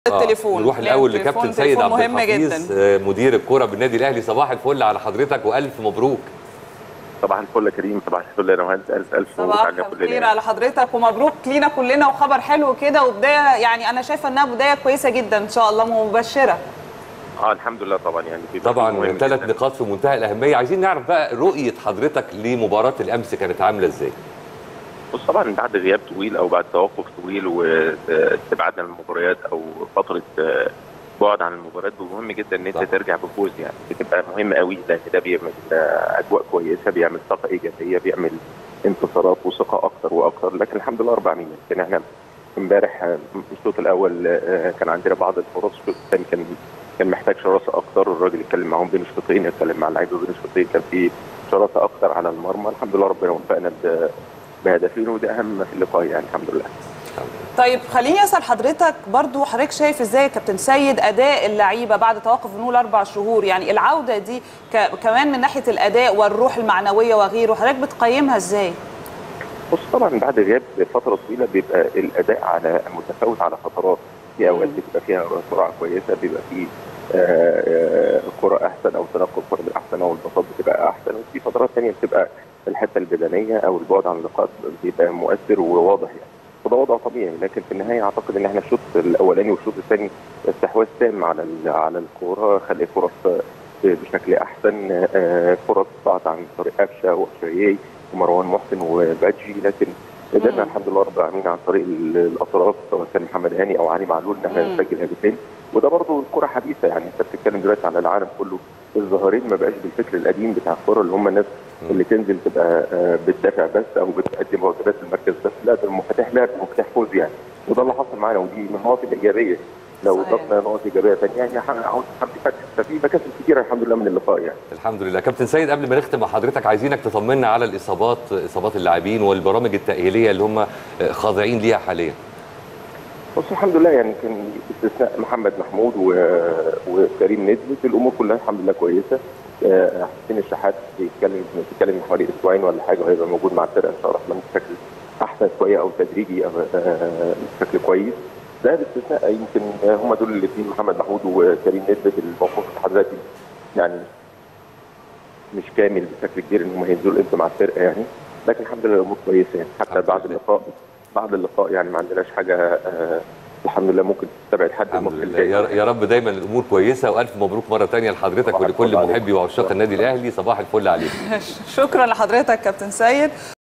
التليفون نروح الاول التليفون لكابتن سيد تليفون عبد مهم الحفيظ جدا آه، مدير الكره بالنادي الاهلي صباح الفل على حضرتك والف مبروك صباح الفل يا كريم صباح الفل يا نهاد الف الف مبروك صباح علينا الخير كلنا على حضرتك ومبروك لينا كلنا وخبر حلو كده وبدايه يعني انا شايفه انها بدايه كويسه جدا ان شاء الله ومبشره اه الحمد لله طبعا يعني في طبعا مهم ثلاث جداً. نقاط في منتهى الاهميه عايزين نعرف بقى رؤيه حضرتك لمباراه الامس كانت عامله ازاي بص طبعا بعد غياب طويل او بعد توقف طويل واستبعادنا من المباريات او فتره آه، بعد عن المباريات مهم جدا ان انت طبعا. ترجع بفوز يعني بتبقى مهم قوي لان ده بيعمل آه، اجواء كويسه بيعمل طاقه ايجابيه بيعمل انتصارات وثقه اكتر واكتر لكن الحمد لله رب العالمين يمكن احنا امبارح آه، الشوط الاول آه، كان عندنا بعض الفرص الشوط الثاني كان كان محتاج شراسه اكتر الراجل اتكلم معاهم بين الشوطين اتكلم مع اللعيبه بين الشوطين كان في شراسه اكتر على المرمى الحمد لله ربنا وفقنا ب- بهدفين وده اهم ما في اللقاء يعني الحمد لله طيب خليني اسال حضرتك برضو حضرتك شايف ازاي يا كابتن سيد اداء اللعيبه بعد توقف نقول اربع شهور يعني العوده دي ك... كمان من ناحيه الاداء والروح المعنويه وغيره حضرتك بتقيمها ازاي؟ بص طبعا بعد غياب فتره طويله بيبقى الاداء على متفاوت على فترات في اوقات بتبقى فيها سرعه كويسه بيبقى في آه، آه، كره احسن او تنقل كره بالاحسن او البساط بتبقى احسن وفي فترات ثانيه بتبقى الحته البدنيه او البعد عن اللقاء بيبقى مؤثر وواضح يعني وده وضع طبيعي لكن في النهايه اعتقد ان احنا الشوط الاولاني والشوط الثاني استحواذ تام على ال- على الكوره خلق فرص آه، بشكل احسن آه، فرص طلعت عن طريق قفشه واشريي ومروان محسن وبادجي لكن قدرنا مم. الحمد لله رب العالمين عن طريق ال- الاطراف سواء كان محمد هاني او علي معلول ان احنا مم. نسجل هدفين وده برضه الكره حديثه يعني انت بتتكلم دلوقتي على العالم كله الظاهرين ما بقاش بالفكر القديم بتاع الكره اللي هم الناس اللي تنزل تبقى آه، بتدافع بس او بتقدم واجبات المركز بس لا ده مفاتيح لعب ومفتاح فوز يعني وده اللي حصل معانا ودي من النقط الايجابيه لو صحيح. اضفنا نقط ايجابيه ثانيه يعني ح- عاوز حد فك ففي مكاسب كتيره الحمد لله من اللقاء يعني الحمد لله كابتن سيد قبل ما نختم مع حضرتك عايزينك تطمنا على الاصابات اصابات اللاعبين والبرامج التاهيليه اللي هم آه، خاضعين ليها حاليا بص الحمد لله يعني كان باستثناء محمد محمود و... وكريم ندوي الامور كلها الحمد لله كويسه آه، حسين الشحات بيتكلم بيتكلم من حوالي اسبوعين ولا حاجه وهيبقى موجود مع الفرقه ان شاء الله الرحمن بشكل احسن شويه او تدريجي أو آه، بشكل كويس ده باستثناء يمكن هم دول الاثنين محمد محمود وكريم ندوي الموقف لحد دلوقتي يعني مش كامل بشكل كبير ان هم هينزلوا امتى مع الفرقه يعني لكن الحمد لله الامور كويسه يعني حتى الحمد بعد لله. اللقاء بعد اللقاء يعني ما عندناش حاجه آه الحمد لله ممكن تستبعد حد الحمد الماتش لله الجاي. يا يا رب دايما الامور كويسه والف مبروك مره ثانيه لحضرتك صباح ولكل الفل عليك. محبي وعشاق النادي الاهلي صباح الفل عليكم شكرا لحضرتك كابتن سيد